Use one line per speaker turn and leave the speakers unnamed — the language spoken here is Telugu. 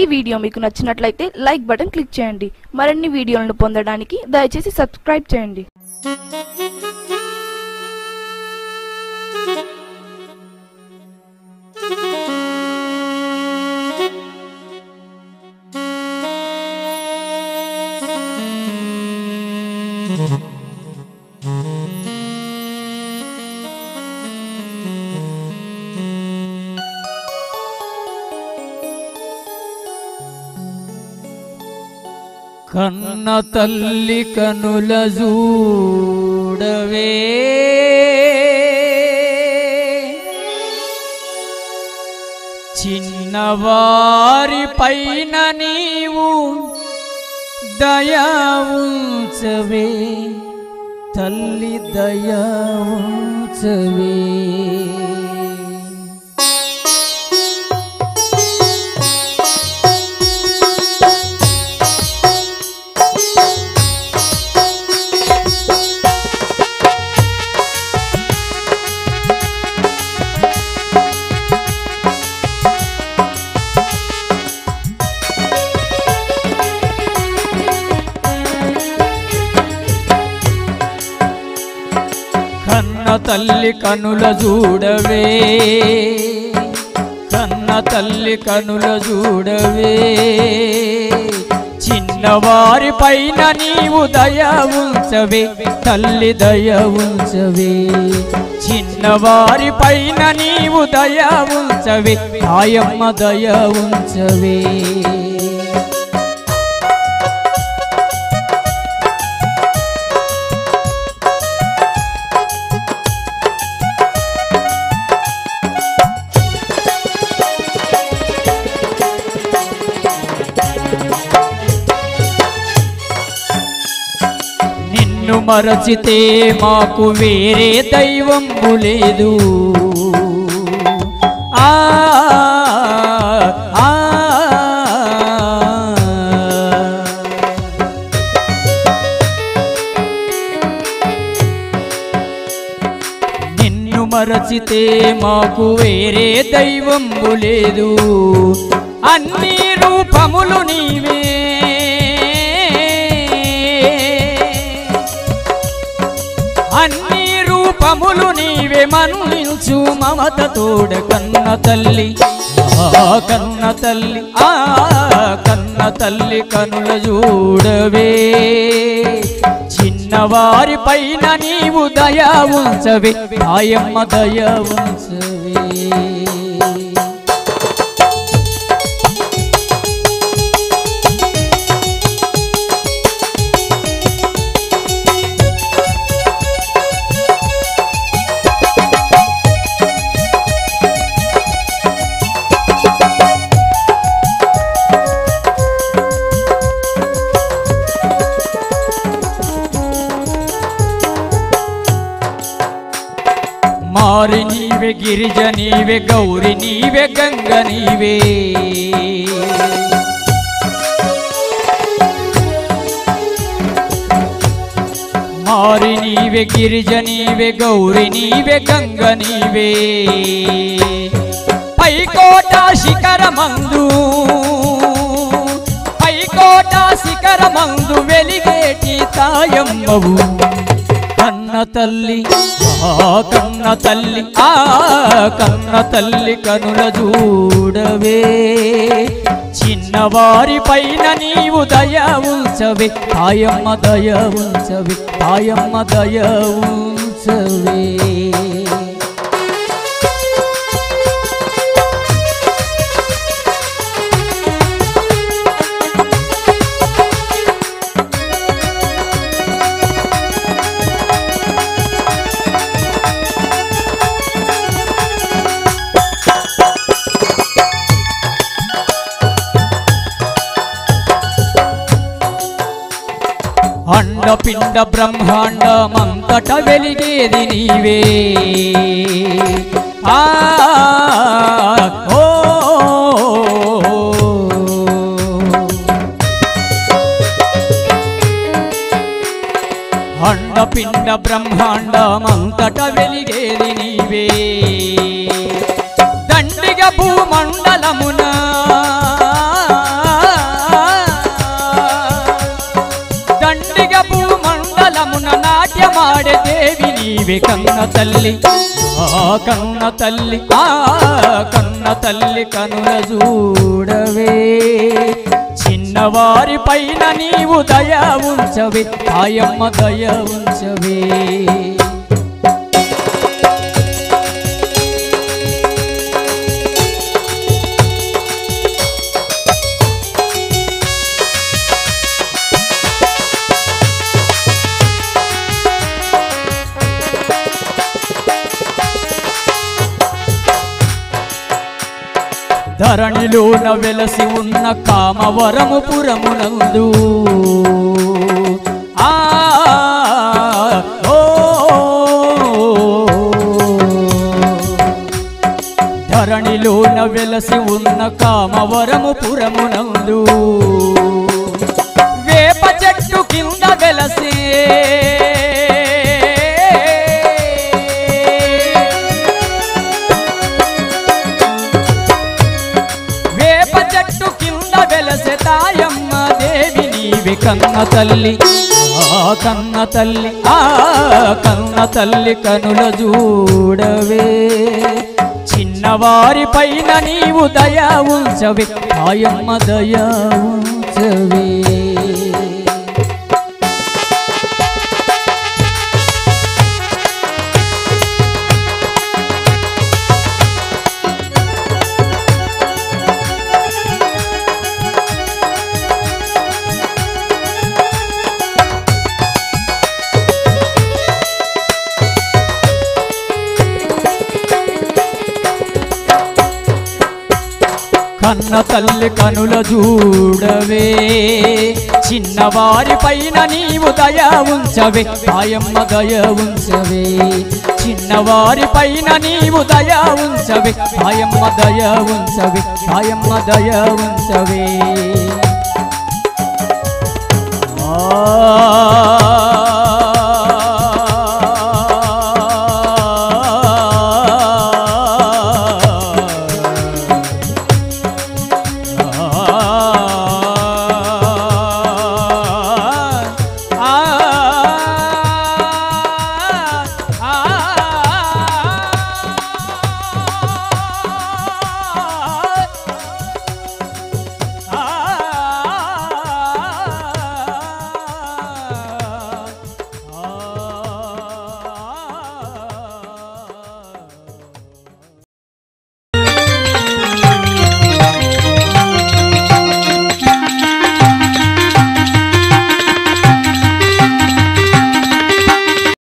ఈ వీడియో మీకు నచ్చినట్లయితే లైక్ బటన్ క్లిక్ చేయండి మరిన్ని వీడియోలను పొందడానికి దయచేసి సబ్స్క్రైబ్ చేయండి
కన్న తల్లి కనుల చూడవే చిన్నవారి పైన నీవు దయా ఉంచవే తల్లి దయా ఉంచవే కన్న తల్లి కనుల చూడవే కన్న తల్లి కనుల చూడవే చిన్నవారి పైన నీవు దయ ఉంచవే తల్లి దయ ఉంచవే చిన్నవారి పైన నీవు దయ ఉంచవే ఆయమ్మ దయ ఉంచవే నిన్ను మరచితే మాకు వేరే దైవం లేదు ఆ ఆ, నిన్ను మరచితే మాకు వేరే దైవం లేదు అన్ని రూపములు నీవే అన్ని రూపములు నీవే మన్నించు మమత తోడ కన్న తల్లి ఆ కన్న తల్లి ఆ కన్న తల్లి కనుల చూడవే చిన్నవారి పైన నీవు దయ ఉంచవే ఆయమ్మ దయ ఉంచవే మారి నీవే గిరిజ నీవే గౌరి నీవే గంగ నీవే మారి నీవే గిరిజ నీవే గౌరి నీవే గంగ నీవే పైకోట శిఖరమందు పైకోట శిఖరమందు వెలిగేటి తాయమ్మవు కన్న తల్లి ఆ కన్న తల్లి ఆ కన్న తల్లి కనుల చూడవే చిన్నవారి పైన నీవు దయ ఉంచవే తాయమ్మ దయ ఉంచవే తాయమ్మ దయ ఉంచవే అండపిండ బ్రహ్మాండమంతట వెలిగేది నీవే ఆ ఓ అండపిండ బ్రహ్మాండమంతట వెలిగేది నీవే దండిగ భూమండలమున నీవే కన్న తల్లి ఆ కన్న తల్లి ఆ కన్న తల్లి కనుల చూడవే చిన్నవారి పైన నీవు దయ ఉంచవే ఆయమ్మ దయ ఉంచవే ధరణిలోన వెలసి ఉన్న కామవరము పురమునందు ఆ ఓ ధరణిలోన వెలసి ఉన్న కామవరము పురమునందు వేప చెట్టు కింద వెలసే వేప చెట్టు కింద వెలసె తాయమ్మ దేవి నీవి కన్న తల్లి ఆ కన్న తల్లి ఆ కన్న తల్లి కనుల చూడవే చిన్నవారి పైన నీవు దయా ఉంచవే తాయమ్మ దయా ఉంచవే కన్న తల్లి కనుల చూడవే చిన్నవారి పైన నీవు దయ ఉంచవే ఆయమ్మ దయ ఉంచవే చిన్నవారి పైన నీవు దయ ఉంచవే ఆయమ్మ దయ ఉంచవే ఆయమ్మ దయ ఉంచవే ఆ